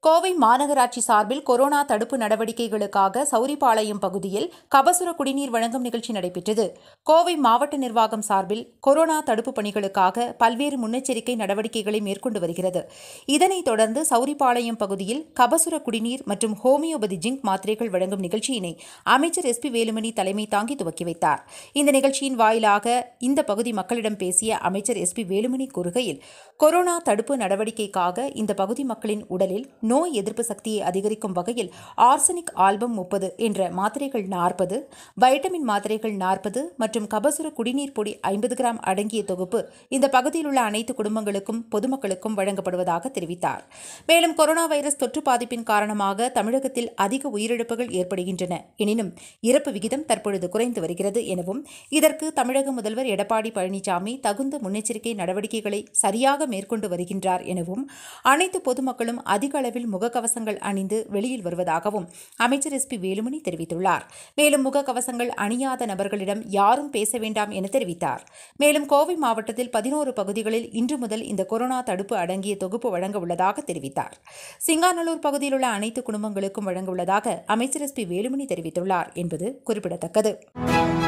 கோவை மாநகராட்சி சார்பில் கொரோனா தடுப்பு நடவடிக்கைகளுக்காக சௌரிபாளையம் பகுதியில் கபசுர குடிநீர் வழங்கும் நிகழ்ச்சி நடைபெற்றது கோவை மாவட்ட நிர்வாகம் சார்பில் கொரோனா தடுப்பு பணிகளுக்காக பல்வேறு முன்னெச்சரிக்கை நடவடிக்கைகளை மேற்கொண்டு வருகிறது இதனைத் தொடர்ந்து சௌரிபாளையம் பகுதியில் கபசுர குடிநீர் மற்றும் ஹோமியோபதி ஜிங்க் மாத்திரைகள் வழங்கும் நிகழ்ச்சியினை அமைச்சர் எஸ் பி வேலுமணி தலைமை தாங்கி துவக்கி வைத்தார் இந்த நிகழ்ச்சியின் வாயிலாக இந்த பகுதி மக்களிடம் பேசிய அமைச்சர் எஸ் பி வேலுமணி கூறுகையில் கொரோனா தடுப்பு நடவடிக்கைக்காக இந்த பகுதி மக்களின் உடலில் நோய் எதிர்ப்பு சக்தியை அதிகரிக்கும் வகையில் ஆர்சனிக் ஆல்பம் முப்பது என்ற மாத்திரைகள் நாற்பது வைட்டமின் மாத்திரைகள் நாற்பது மற்றும் கபசுர குடிநீர் பொடி ஐம்பது கிராம் அடங்கிய தொகுப்பு இந்த பகுதியில் உள்ள அனைத்து குடும்பங்களுக்கும் பொதுமக்களுக்கும் வழங்கப்படுவதாக தெரிவித்தார் மேலும் கொரோனா வைரஸ் தொற்று பாதிப்பின் காரணமாக தமிழகத்தில் அதிக உயிரிழப்புகள் ஏற்படுகின்றன எனினும் இறப்பு விகிதம் தற்பொழுது குறைந்து வருகிறது எனவும் இதற்கு தமிழக முதல்வர் எடப்பாடி பழனிசாமி தகுந்த முன்னெச்சரிக்கை நடவடிக்கைகளை சரியாக மேற்கொண்டு வருகின்றார் எனவும் அனைத்து பொதுமக்களும் அதிக அளவில் முகக்கவசங்கள் அணிந்து வெளியில் வருவதாகவும் அமைச்சர் எஸ் பி வேலுமணி தெரிவித்துள்ளார் மேலும் முகக்கவசங்கள் அணியாத நபர்களிடம் யாரும் பேச வேண்டாம் என தெரிவித்தார் மேலும் கோவை மாவட்டத்தில் பதினோரு பகுதிகளில் இன்று முதல் இந்த கொரோனா தடுப்பு அடங்கிய தொகுப்பு வழங்க உள்ளதாக தெரிவித்தார் சிங்காநல்லூர் பகுதியில் உள்ள அனைத்து குடும்பங்களுக்கும் வழங்க உள்ளதாக அமைச்சர் எஸ் பி வேலுமணி தெரிவித்துள்ளார் என்பது குறிப்பிடத்தக்கது